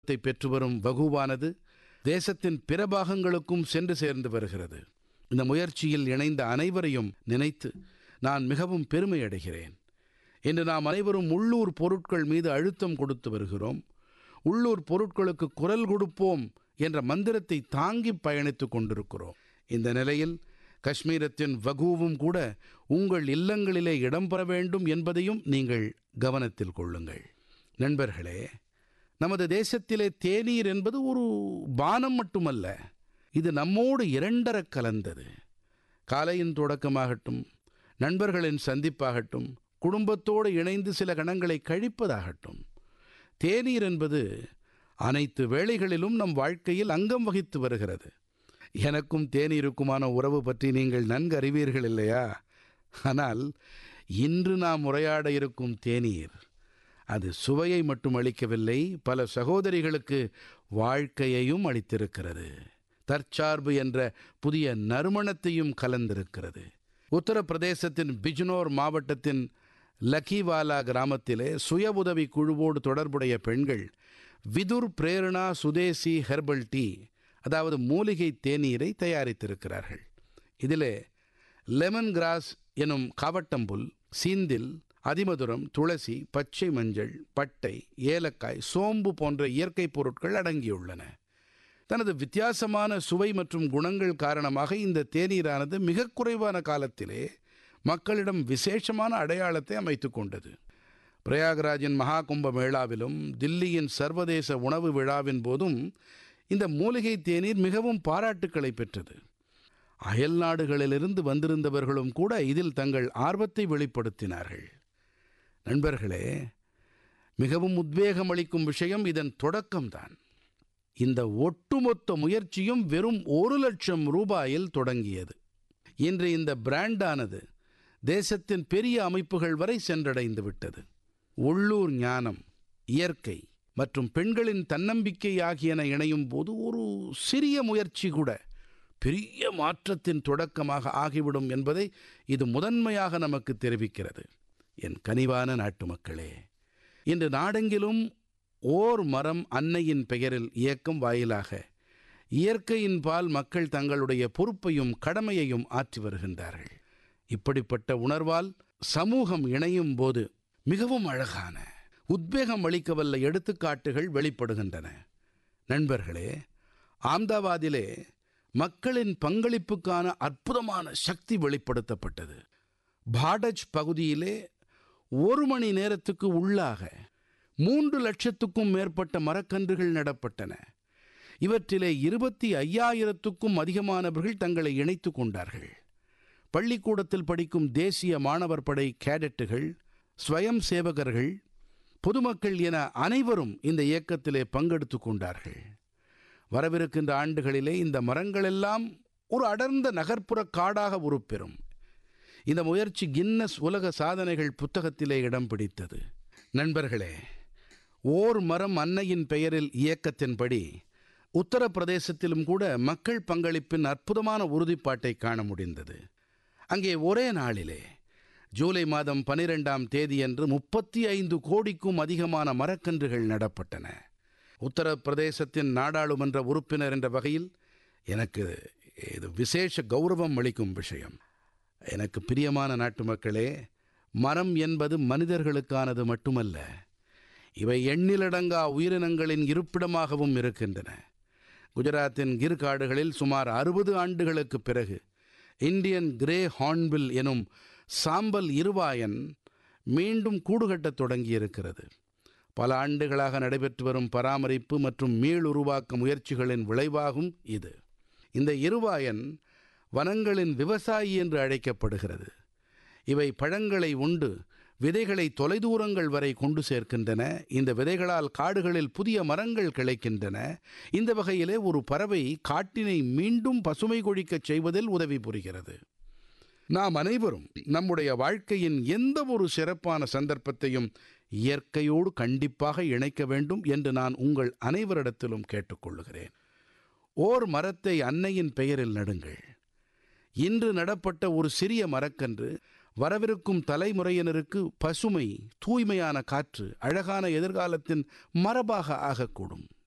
த்தை பெற்று வரும் வகுவானது தேசத்தின் பிற பாகங்களுக்கும் சென்று சேர்ந்து வருகிறது இந்த முயற்சியில் இணைந்த அனைவரையும் நினைத்து நான் மிகவும் பெருமை அடைகிறேன் இன்று நாம் அனைவரும் உள்ளூர் பொருட்கள் மீது அழுத்தம் கொடுத்து வருகிறோம் உள்ளூர் பொருட்களுக்கு குரல் கொடுப்போம் என்ற மந்திரத்தை தாங்கி பயணித்துக் கொண்டிருக்கிறோம் இந்த நிலையில் காஷ்மீரத்தின் வகுவும் கூட உங்கள் இல்லங்களிலே இடம்பெற வேண்டும் என்பதையும் நீங்கள் கவனத்தில் கொள்ளுங்கள் நண்பர்களே நமது தேசத்திலே தேநீர் என்பது ஒரு பானம் மட்டுமல்ல இது நம்மோடு இரண்டரக் கலந்தது காலையின் தொடக்கமாகட்டும் நண்பர்களின் சந்திப்பாகட்டும் குடும்பத்தோடு இணைந்து சில கணங்களை கழிப்பதாகட்டும் தேநீர் என்பது அனைத்து வேளைகளிலும் நம் வாழ்க்கையில் அங்கம் வகித்து வருகிறது எனக்கும் தேநீருக்குமான உறவு பற்றி நீங்கள் நன்கு அறிவீர்கள் இல்லையா ஆனால் இன்று நாம் உரையாட இருக்கும் தேநீர் அது சுவையை மட்டும் அளிக்கவில்லை பல சகோதரிகளுக்கு வாழ்க்கையையும் அளித்திருக்கிறது தற்சார்பு என்ற புதிய நறுமணத்தையும் கலந்திருக்கிறது உத்தரப்பிரதேசத்தின் பிஜ்னோர் மாவட்டத்தின் லக்கிவாலா கிராமத்திலே சுய உதவி குழுவோடு தொடர்புடைய பெண்கள் விதுர் பிரேரணா சுதேசி ஹெர்பல் டீ அதாவது மூலிகை தேநீரை தயாரித்திருக்கிறார்கள் இதிலே லெமன் கிராஸ் எனும் காவட்டம்புல் சீந்தில் அதிமதுரம் துளசி பச்சை மஞ்சள் பட்டை ஏலக்காய் சோம்பு போன்ற இயற்கை பொருட்கள் அடங்கியுள்ளன தனது வித்தியாசமான சுவை மற்றும் குணங்கள் காரணமாக இந்த தேநீரானது மிக குறைவான காலத்திலே மக்களிடம் விசேஷமான அடையாளத்தை அமைத்துக் கொண்டது பிரயாகராஜின் மகா கும்ப மேளாவிலும் தில்லியின் சர்வதேச உணவு விழாவின் போதும் இந்த மூலிகை தேநீர் மிகவும் பாராட்டுக்களை பெற்றது அயல் நாடுகளிலிருந்து வந்திருந்தவர்களும் கூட இதில் தங்கள் ஆர்வத்தை வெளிப்படுத்தினார்கள் நண்பர்களே மிகவும் உத்வேகம் அளிக்கும் விஷயம் இதன் தொடக்கம்தான் இந்த ஒட்டுமொத்த முயற்சியும் வெறும் ஒரு லட்சம் ரூபாயில் தொடங்கியது இன்று இந்த பிராண்டானது தேசத்தின் பெரிய அமைப்புகள் வரை சென்றடைந்து விட்டது உள்ளூர் ஞானம் இயற்கை மற்றும் பெண்களின் தன்னம்பிக்கை ஆகியன இணையும் போது ஒரு சிறிய முயற்சி கூட பெரிய மாற்றத்தின் தொடக்கமாக ஆகிவிடும் என்பதை இது முதன்மையாக நமக்கு தெரிவிக்கிறது என் கனிவான நாட்டு மக்களே இன்று நாடெங்கிலும் ஓர் மரம் அன்னையின் பெயரில் இயக்கம் வாயிலாக இயற்கையின் பால் மக்கள் தங்களுடைய பொறுப்பையும் கடமையையும் ஆற்றி வருகின்றார்கள் இப்படிப்பட்ட உணர்வால் சமூகம் இணையும் போது மிகவும் அழகான உத்வேகம் அளிக்கவல்ல எடுத்துக்காட்டுகள் வெளிப்படுகின்றன நண்பர்களே ஆம்தாபாதிலே மக்களின் பங்களிப்புக்கான அற்புதமான சக்தி வெளிப்படுத்தப்பட்டது பாடஜ் பகுதியிலே ஒரு மணி நேரத்துக்கு உள்ளாக மூன்று லட்சத்துக்கும் மேற்பட்ட மரக்கன்றுகள் நடப்பட்டன இவற்றிலே இருபத்தி ஐயாயிரத்துக்கும் அதிகமானவர்கள் தங்களை இணைத்துக் கொண்டார்கள் பள்ளிக்கூடத்தில் படிக்கும் தேசிய மாணவர் படை கேடட்டுகள் ஸ்வயம் சேவகர்கள் பொதுமக்கள் என அனைவரும் இந்த இயக்கத்திலே பங்கெடுத்துக் கொண்டார்கள் வரவிருக்கின்ற ஆண்டுகளிலே இந்த மரங்களெல்லாம் ஒரு அடர்ந்த நகர்ப்புற காடாக உருப்பெறும் இந்த முயற்சி கின்னஸ் உலக சாதனைகள் புத்தகத்திலே இடம் பிடித்தது நண்பர்களே ஓர் மரம் அன்னையின் பெயரில் இயக்கத்தின்படி உத்தரப்பிரதேசத்திலும் கூட மக்கள் பங்களிப்பின் அற்புதமான உறுதிப்பாட்டை காண முடிந்தது அங்கே ஒரே நாளிலே ஜூலை மாதம் பனிரெண்டாம் தேதியன்று முப்பத்தி ஐந்து கோடிக்கும் அதிகமான மரக்கன்றுகள் நடப்பட்டன உத்தரப்பிரதேசத்தின் நாடாளுமன்ற உறுப்பினர் என்ற வகையில் எனக்கு இது விசேஷ கௌரவம் அளிக்கும் விஷயம் எனக்கு பிரியமான நாட்டு மக்களே மரம் என்பது மனிதர்களுக்கானது மட்டுமல்ல இவை எண்ணிலடங்கா உயிரினங்களின் இருப்பிடமாகவும் இருக்கின்றன குஜராத்தின் கிர் காடுகளில் சுமார் அறுபது ஆண்டுகளுக்கு பிறகு இந்தியன் கிரே ஹார்ன்பில் எனும் சாம்பல் இருவாயன் மீண்டும் கூடுகட்டத் தொடங்கியிருக்கிறது பல ஆண்டுகளாக நடைபெற்று வரும் பராமரிப்பு மற்றும் மீளுருவாக்க முயற்சிகளின் விளைவாகும் இது இந்த இருவாயன் வனங்களின் விவசாயி என்று அழைக்கப்படுகிறது இவை பழங்களை உண்டு விதைகளை தொலைதூரங்கள் வரை கொண்டு சேர்க்கின்றன இந்த விதைகளால் காடுகளில் புதிய மரங்கள் கிளைக்கின்றன இந்த வகையிலே ஒரு பறவை காட்டினை மீண்டும் பசுமை கொழிக்கச் செய்வதில் உதவி புரிகிறது நாம் அனைவரும் நம்முடைய வாழ்க்கையின் எந்த ஒரு சிறப்பான சந்தர்ப்பத்தையும் இயற்கையோடு கண்டிப்பாக இணைக்க வேண்டும் என்று நான் உங்கள் அனைவரிடத்திலும் கேட்டுக்கொள்கிறேன் ஓர் மரத்தை அன்னையின் பெயரில் நடுங்கள் இன்று நடப்பட்ட ஒரு சிறிய மரக்கன்று வரவிருக்கும் தலைமுறையினருக்கு பசுமை தூய்மையான காற்று அழகான எதிர்காலத்தின் மரபாக ஆகக்கூடும்